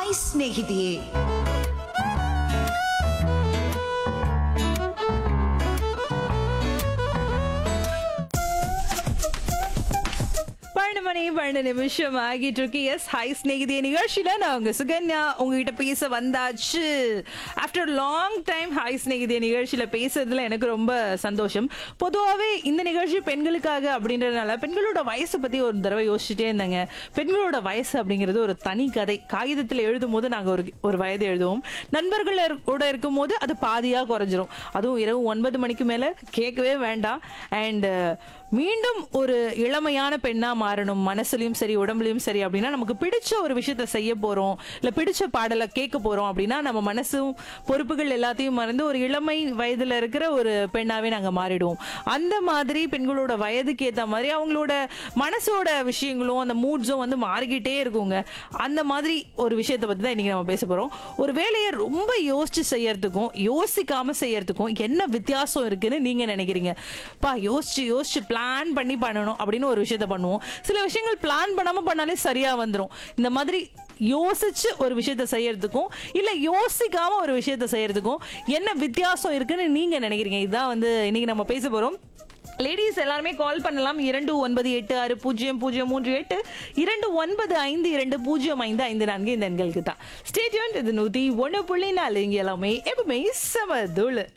hi ಸ್ನೇಹಿತೆಯೇ பன்னெண்டு மணி பன்னெண்டு நிமிஷம் ஆகிட்டு இருக்கு எஸ் ஹாய் ஸ்நேகிதிய நிகழ்ச்சியில நான் உங்க சுகன்யா உங்ககிட்ட பேச வந்தாச்சு ஆஃப்டர் லாங் டைம் ஹாய் ஸ்நேகிதிய நிகழ்ச்சியில பேசுறதுல எனக்கு ரொம்ப சந்தோஷம் பொதுவாகவே இந்த நிகழ்ச்சி பெண்களுக்காக அப்படின்றதுனால பெண்களோட வயசை பத்தி ஒரு தடவை யோசிச்சுட்டே இருந்தாங்க பெண்களோட வயசு அப்படிங்கிறது ஒரு தனி கதை காகிதத்தில் எழுதும் போது நாங்க ஒரு ஒரு வயது எழுதுவோம் நண்பர்கள் கூட இருக்கும் போது அது பாதியா குறைஞ்சிரும் அதுவும் இரவு ஒன்பது மணிக்கு மேல கேட்கவே வேண்டாம் அண்ட் மீண்டும் ஒரு இளமையான பெண்ணா மாறணும் மனசுலயும் சரி உடம்புலயும் சரி அப்படின்னா நமக்கு பிடிச்ச ஒரு விஷயத்த செய்ய போறோம் இல்ல பிடிச்ச பாடலை கேட்க போறோம் அப்படின்னா நம்ம மனசும் பொறுப்புகள் எல்லாத்தையும் மறந்து ஒரு இளமை வயதுல இருக்கிற ஒரு பெண்ணாவே நாங்க மாறிடுவோம் அந்த மாதிரி பெண்களோட வயதுக்கு ஏத்த மாதிரி அவங்களோட மனசோட விஷயங்களும் அந்த மூட்ஸும் வந்து மாறிக்கிட்டே இருக்குங்க அந்த மாதிரி ஒரு விஷயத்தை பத்தி தான் இன்னைக்கு நம்ம பேச போறோம் ஒரு வேலையை ரொம்ப யோசிச்சு செய்யறதுக்கும் யோசிக்காம செய்யறதுக்கும் என்ன வித்தியாசம் இருக்குன்னு நீங்க நினைக்கிறீங்க பா யோசிச்சு யோசிச்சு பிளான் பண்ணி பண்ணணும் அப்படின்னு ஒரு விஷயத்த பண்ணுவோம் சில விஷயங்கள் பிளான் பண்ணாம பண்ணாலே சரியா வந்துரும் இந்த மாதிரி யோசிச்சு ஒரு விஷயத்த செய்யறதுக்கும் இல்ல யோசிக்காம ஒரு விஷயத்த செய்யறதுக்கும் என்ன வித்தியாசம் இருக்குன்னு நீங்க நினைக்கிறீங்க இதுதான் வந்து இன்னைக்கு நம்ம பேச போறோம் லேடிஸ் எல்லாருமே கால் பண்ணலாம் இரண்டு ஒன்பது எட்டு ஆறு பூஜ்ஜியம் பூஜ்ஜியம் மூன்று எட்டு இரண்டு ஒன்பது ஐந்து இரண்டு பூஜ்ஜியம் ஐந்து ஐந்து நான்கு இந்த எண்களுக்கு தான் ஸ்டேட்யூன் இது நூத்தி ஒன்று புள்ளி நாலு இங்க எல்லாமே எப்பவுமே சமதுளு